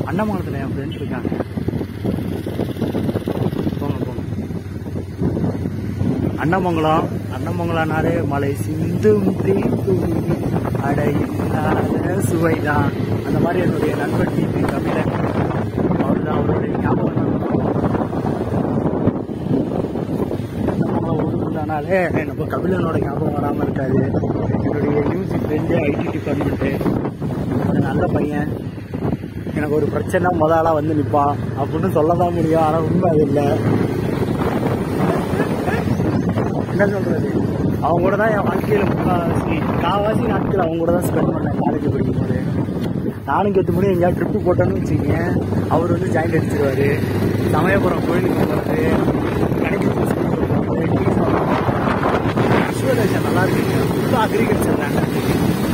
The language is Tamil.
அண்ணாமங்கலத்தில் என் ஃப்ரெண்ட்ஸ் இருக்காங்க போங்க போங்க அண்ணாமங்கலம் அண்ணாமங்கலம்னாலே மலை சிந்தும் தீந்தும் அடையில்லாத சுவைதான் அந்த மாதிரி என்னுடைய நண்பன் டிபி கபிலன் அவர் தான் அவருடைய ஞாபகம் ஊருக்குனாலே நம்ம கபிலனோட ஞாபகம் வராமல் இருக்காது என்னுடைய யூஜி ஃப்ரெண்டு ஐடி டிபார்ட்மெண்ட்டு நல்ல பையன் எனக்கு ஒரு பிரச்சனை முத ஆளாக வந்து நிற்பான் அப்படின்னு சொல்ல தான் முடியும் ஆனால் உண்மை அது இல்லை என்ன சொல்றது அவங்க கூட தான் என் வாழ்க்கையில் முக்கால்வாசி காவாசி நாட்கள் அவங்க கூட தான் ஸ்பெண்ட் பண்ணேன் காலேஜ் படிக்கும்போது நானும் கெட்டு மணி எங்கேயாவது ட்ரிப்பு போட்டோன்னு வச்சுக்கோங்க அவர் வந்து ஜாயிண்ட் அடிச்சிருவாரு சமயபுரம் கோயிலுக்கு போகிறது கடைக்கு விஸ்வதேசம் நல்லா இருக்குங்க ஃபுல்லாக அக்ரிகல்ச்சர் லேண்ட்